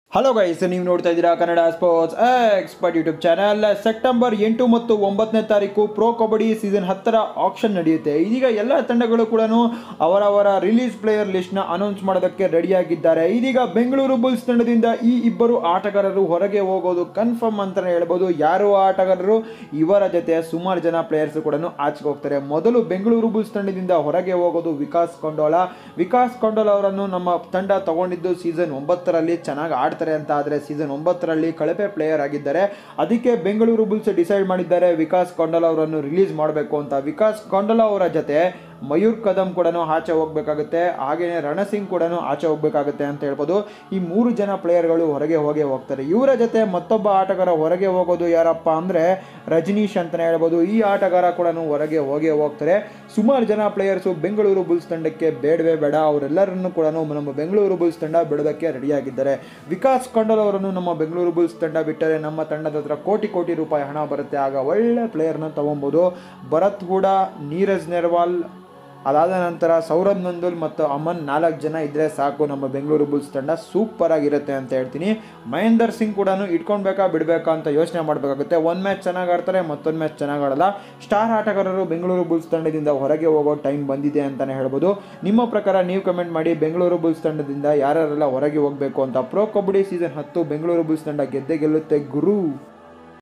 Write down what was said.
hello guys ನೀವು ನೋಡ್ತಾ ಇದ್ದೀರಾ Kannada sports expert YouTube channel September ಎಂಟು ಮತ್ತು ಒಂಬತ್ತನೇ ತಾರೀಕು ಪ್ರೋ ಕಬಡ್ಡಿ ಸೀಸನ್ ಹತ್ತರ ಆಕ್ಷನ್ ನಡೆಯುತ್ತೆ ಇದೀಗ ಎಲ್ಲ ತಂಡಗಳು ಕೂಡ ಅವರವರ ರಿಲೀಸ್ ಪ್ಲೇಯರ್ ಲಿಸ್ಟ್ನ ಅನೌನ್ಸ್ ಮಾಡೋದಕ್ಕೆ ರೆಡಿಯಾಗಿದ್ದಾರೆ ಇದೀಗ ಬೆಂಗಳೂರು ಬುಲ್ಸ್ ತಂಡದಿಂದ ಈ ಇಬ್ಬರು ಆಟಗಾರರು ಹೊರಗೆ ಹೋಗೋದು ಕನ್ಫರ್ಮ್ ಅಂತಲೇ ಹೇಳ್ಬೋದು ಯಾರು ಆ ಆಟಗಾರರು ಇವರ ಜೊತೆ ಸುಮಾರು ಜನ ಪ್ಲೇಯರ್ಸ್ ಕೂಡ ಆಚೆಗೆ ಹೋಗ್ತಾರೆ ಮೊದಲು ಬೆಂಗಳೂರು ಬುಲ್ಸ್ ತಂಡದಿಂದ ಹೊರಗೆ ಹೋಗೋದು ವಿಕಾಸ್ ಕೊಂಡೋಳ ವಿಕಾಸ್ ಕೊಂಡೋಳ ಅವರನ್ನು ನಮ್ಮ ತಂಡ ತಗೊಂಡಿದ್ದು ಸೀಸನ್ ಒಂಬತ್ತರಲ್ಲಿ ಚೆನ್ನಾಗಿ ಆಡ್ತಾರೆ ಅಂತ ಆದರೆ ಸೀಸನ್ ಒಂಬತ್ತರಲ್ಲಿ ಕಳಪೆ ಪ್ಲೇಯರ್ ಆಗಿದ್ದಾರೆ ಅದಕ್ಕೆ ಬೆಂಗಳೂರು ಬುಲ್ಸ್ ಡಿಸೈಡ್ ಮಾಡಿದ್ದಾರೆ ವಿಕಾಸ್ ಕೊಂಡಲ ಅವರನ್ನು ರಿಲೀಸ್ ಮಾಡಬೇಕು ಅಂತ ವಿಕಾಸ್ ಕೊಂಡಲ ಅವರ ಜೊತೆ ಮಯೂರ್ ಕದಂ ಕೂಡ ಆಚೆ ಹೋಗ್ಬೇಕಾಗುತ್ತೆ ಹಾಗೆಯೇ ರಣಸಿಂಗ್ ಕೂಡ ಆಚೆ ಹೋಗ್ಬೇಕಾಗುತ್ತೆ ಅಂತ ಹೇಳ್ಬೋದು ಈ ಮೂರು ಜನ ಪ್ಲೇಯರ್ಗಳು ಹೊರಗೆ ಹೋಗೇ ಹೋಗ್ತಾರೆ ಇವರ ಜೊತೆ ಮತ್ತೊಬ್ಬ ಆಟಗಾರ ಹೊರಗೆ ಹೋಗೋದು ಯಾರಪ್ಪ ಅಂದರೆ ರಜನೀಶ್ ಅಂತಲೇ ಹೇಳ್ಬೋದು ಈ ಆಟಗಾರ ಕೂಡ ಹೊರಗೆ ಹೋಗೇ ಹೋಗ್ತಾರೆ ಸುಮಾರು ಜನ ಪ್ಲೇಯರ್ಸು ಬೆಂಗಳೂರು ಬುಲ್ಸ್ ತಂಡಕ್ಕೆ ಬೇಡವೇ ಬೇಡ ಅವರೆಲ್ಲರನ್ನು ಕೂಡ ನಮ್ಮ ಬೆಂಗಳೂರು ಬುಲ್ಸ್ ತಂಡ ಬಿಡೋದಕ್ಕೆ ರೆಡಿಯಾಗಿದ್ದಾರೆ ವಿಕಾಸ್ ಕೊಂಡಲ್ ಅವರನ್ನು ನಮ್ಮ ಬೆಂಗಳೂರು ಬುಲ್ಸ್ ತಂಡ ಬಿಟ್ಟರೆ ನಮ್ಮ ತಂಡದ ಹತ್ರ ಕೋಟಿ ಕೋಟಿ ರೂಪಾಯಿ ಹಣ ಬರುತ್ತೆ ಆಗ ಒಳ್ಳೆ ಪ್ಲೇಯರ್ನ ತೊಗೊಬೋದು ಭರತ್ ಕೂಡ ನೀರಜ್ ನೆರ್ವಾಲ್ ಅದಾದ ನಂತರ ಸೌರಭ್ ನಂದುಲ್ ಮತ್ತು ಅಮನ್ ನಾಲ್ಕು ಜನ ಇದ್ದರೆ ಸಾಕು ನಮ್ಮ ಬೆಂಗಳೂರು ಬುಲ್ಸ್ ತಂಡ ಸೂಪರ್ ಆಗಿರುತ್ತೆ ಅಂತ ಹೇಳ್ತೀನಿ ಮಹೇಂದರ್ ಸಿಂಗ್ ಕೂಡ ಇಟ್ಕೊಳ್ಬೇಕಾ ಬಿಡಬೇಕಾ ಅಂತ ಯೋಚನೆ ಮಾಡಬೇಕಾಗುತ್ತೆ ಒಂದು ಮ್ಯಾಚ್ ಚೆನ್ನಾಗಿ ಆಡ್ತಾರೆ ಮತ್ತೊಂದು ಮ್ಯಾಚ್ ಚೆನ್ನಾಗಿ ಆಡಲ್ಲ ಸ್ಟಾರ್ ಆಟಗಾರರು ಬೆಂಗಳೂರು ಬುಲ್ಸ್ ತಂಡದಿಂದ ಹೊರಗೆ ಹೋಗೋ ಟೈಮ್ ಬಂದಿದೆ ಅಂತಲೇ ಹೇಳ್ಬೋದು ನಿಮ್ಮ ಪ್ರಕಾರ ನೀವು ಕಮೆಂಟ್ ಮಾಡಿ ಬೆಂಗಳೂರು ಬುಲ್ಸ್ ತಂಡದಿಂದ ಯಾರ್ಯಾರೆಲ್ಲ ಹೊರಗೆ ಹೋಗಬೇಕು ಅಂತ ಪ್ರೋ ಕಬಡ್ಡಿ ಸೀಸನ್ ಹತ್ತು ಬೆಂಗಳೂರು ಬುಲ್ಸ್ ತಂಡ ಗೆದ್ದೆ ಗೆಲ್ಲುತ್ತೆ ಗುರು